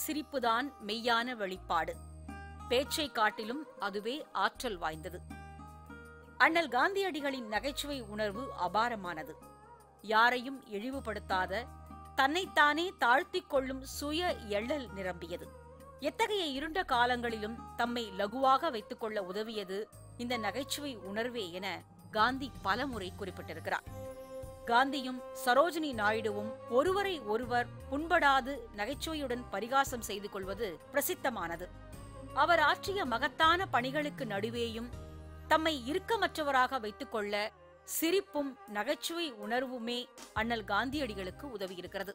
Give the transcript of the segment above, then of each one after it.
சிரிப்புதான் மெய்யான வெளிப்பாடு பேச்சை காட்டிலும் அதுவே ஆற்றல் வாய்ந்தது அண்ணல் காந்தியடிகளின் நகைச்சுவை உணர்வு அபாரமானது யாரையும் இழிவுபடுத்தாத தன்னைத்தானே தாழ்த்திக் கொள்ளும் சுய எள்ளல் நிரம்பியது எத்தகைய இருண்ட காலங்களிலும் தம்மை லகுவாக வைத்துக் கொள்ள உதவியது இந்த நகைச்சுவை உணர்வே என காந்தி பலமுறை குறிப்பிட்டிருக்கிறார் காந்தியும் சரோஜினி நாயுடுவும் ஒருவரை ஒருவர் புண்படாது நகைச்சுவையுடன் பரிகாசம் செய்து கொள்வது பிரசித்தமானது அவர் ஆற்றிய மகத்தான பணிகளுக்கு நடுவேயும் தம்மை இறுக்கமற்றவராக வைத்துக் கொள்ள சிரிப்பும் நகைச்சுவை உணர்வுமே அண்ணல் காந்தியடிகளுக்கு உதவியிருக்கிறது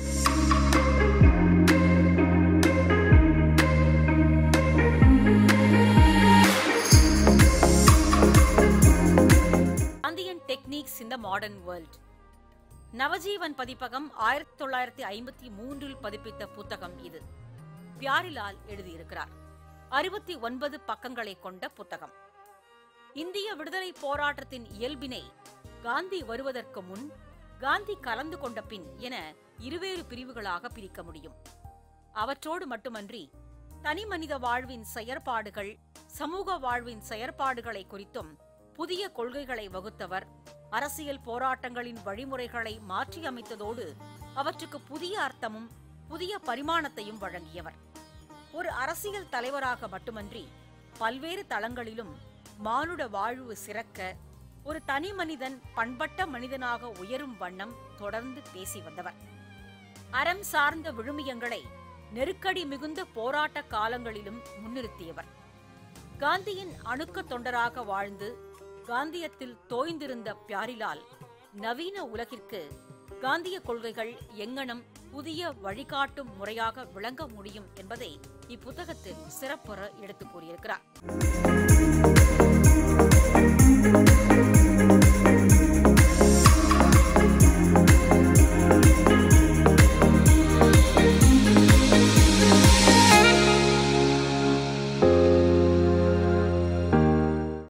Gandhian techniques in the modern world Navajivan பதிப்பகம் ஆயிரத்தி தொள்ளாயிரத்தி ஐம்பத்தி மூன்றில் பதிப்பித்த புத்தகம் இது பியாரிலால் எழுதியிருக்கிறார் அறுபத்தி ஒன்பது பக்கங்களை கொண்ட புத்தகம் இந்திய விடுதலை போராட்டத்தின் இயல்பினை காந்தி வருவதற்கு முன் காந்தி கலந்து கொண்ட பின் என இருவேறு பிரிவுகளாக பிரிக்க முடியும் அவற்றோடு மட்டுமன்றி தனிமனித வாழ்வின் செயற்பாடுகள் சமூக வாழ்வின் செயற்பாடுகளை குறித்தும் புதிய கொள்கைகளை வகுத்தவர் அரசியல் போராட்டங்களின் வழிமுறைகளை மாற்றியமைத்ததோடு அவற்றுக்கு புதிய அர்த்தமும் புதிய பரிமாணத்தையும் வழங்கியவர் ஒரு அரசியல் தலைவராக மட்டுமன்றி பல்வேறு தளங்களிலும் மானுட வாழ்வு சிறக்க ஒரு தனி மனிதன் பண்பட்ட மனிதனாக உயரும் வண்ணம் தொடர்ந்து பேசி வந்தவர் அறம் சார்ந்த விழுமியங்களை நெருக்கடி மிகுந்த போராட்ட காலங்களிலும் முன்னிறுத்தியவர் காந்தியின் அணுக்க தொண்டராக வாழ்ந்து காந்தியத்தில் தோய்ந்திருந்த பியாரிலால் நவீன உலகிற்கு காந்திய கொள்கைகள் எங்கனம் புதிய வழிகாட்டும் முறையாக விளங்க முடியும் என்பதை இப்புத்தகத்தில் சிறப்புற எடுத்துக் கூறியிருக்கிறார்